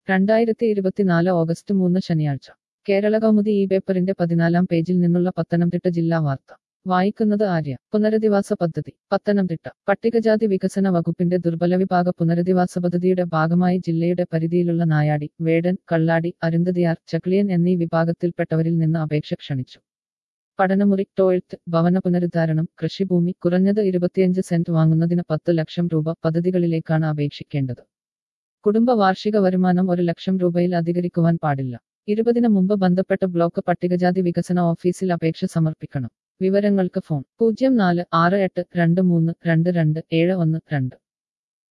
രണ്ടായിരത്തി ഇരുപത്തിനാല് ഓഗസ്റ്റ് മൂന്ന് ശനിയാഴ്ച കേരള കൗമുദി ഈ പേപ്പറിന്റെ പതിനാലാം പേജിൽ നിന്നുള്ള പത്തനംതിട്ട ജില്ലാ വാർത്ത വായിക്കുന്നത് ആര്യ പുനരധിവാസ പദ്ധതി പത്തനംതിട്ട പട്ടികജാതി വികസന വകുപ്പിന്റെ ദുർബല വിഭാഗ പുനരധിവാസ പദ്ധതിയുടെ ഭാഗമായി ജില്ലയുടെ പരിധിയിലുള്ള നായാടി വേടൻ കള്ളാടി അരുന്ധതിയാർ ചക്ലിയൻ എന്നീ വിഭാഗത്തിൽപ്പെട്ടവരിൽ നിന്ന് അപേക്ഷ ക്ഷണിച്ചു പഠനമുറി ടോയ്ലറ്റ് ഭവന പുനരുദ്ധാരണം കൃഷിഭൂമി കുറഞ്ഞത് ഇരുപത്തിയഞ്ച് സെന്റ് വാങ്ങുന്നതിന് പത്ത് ലക്ഷം രൂപ പദ്ധതികളിലേക്കാണ് അപേക്ഷിക്കേണ്ടത് കുടുംബ വാർഷിക വരുമാനം ഒരു ലക്ഷം രൂപയിൽ അധികരിക്കുവാൻ പാടില്ല ഇരുപതിന് മുമ്പ് ബന്ധപ്പെട്ട ബ്ലോക്ക് പട്ടികജാതി വികസന ഓഫീസിൽ അപേക്ഷ സമർപ്പിക്കണം വിവരങ്ങൾക്ക് ഫോൺ പൂജ്യം നാല് ആറ് എട്ട് രണ്ട് മൂന്ന് രണ്ട് രണ്ട് ഏഴ് ഒന്ന് രണ്ട്